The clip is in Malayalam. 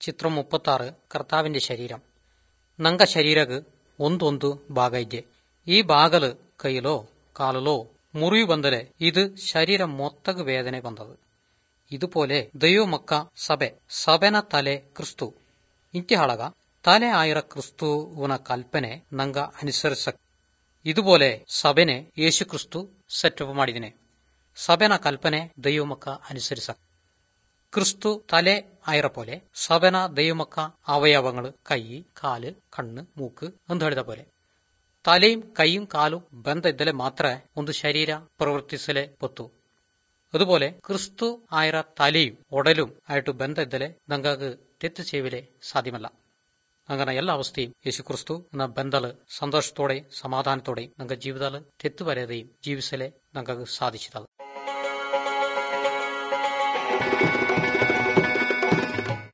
ಚಿತ್ರ ಮುಪ್ಪತ್ತಾರು ಕರ್ತಾವಿന്റെ ಶರೀರಂ ನಂಗ ಶರೀರಗ್ ಒಂದೊಂದು ಭಾಗ ಇದೆ ಈ ಬಾಗಲು ಕೈಲೋ ಕಾಲಲೋ ಮುರಿವು ಬಂದರೆ ಇದು ಶರೀರ ಮೊತ್ತಗ್ വേദന ಬಂದದು ഇതുപോലെ ദൈവമക്ക സഭ സഭന തലെ ക്രിസ്തു ಇಂತಿಹಾಳಗ ತಲೆ ಆಯಿರ ಕ್ರಿಸ್ತುವನ ಕಲ್ಪನೆ ನಂಗ ಅನುಸರಿಸ ಇದುപോലെ ಸಭೆನೆ ಯೇಸು ಕ್ರಿಸ್ತು ಸೆಟಪ್ ಮಾಡಿದಿನೆ ಸಭೆನ ಕಲ್ಪನೆ ದೈವಮಕ್ಕ ಅನುಸರಿಸ ക്രിസ്തു തലേ ആയിര പോലെ സവന ദൈവമക്ക അവയവങ്ങൾ കൈ കാല് കണ്ണ് മൂക്ക് എന്ന് ಹೇಳಿದ പോലെ തലയും കൈയും കാലും ബന്ധ ഇದ್ದಲೆ ಮಾತ್ರ ಒಂದು ಶರೀರ ಪ್ರವರ್ತಿಸಲೇ പൊത്തു അതുപോലെ ക്രിസ്തു ആയിര തലയും ഉടലും ആയിട്ട് ബന്ധ ഇದ್ದലെ നങ്ങൾക്ക് തെറ്റ് ചെയ്യലേ സാധ്യമല്ല അങ്ങനെ എല്ലാ അവസ്ഥയും യേശു ക്രിസ്തു എന്ന ബന്ധല് സന്തോഷത്തോടെയും സമാധാനത്തോടെയും നമുക്ക് ജീവിതത്തിൽ തെറ്റ് വരാതെയും ജീവിസലേ നമുക്ക് സാധിച്ചത്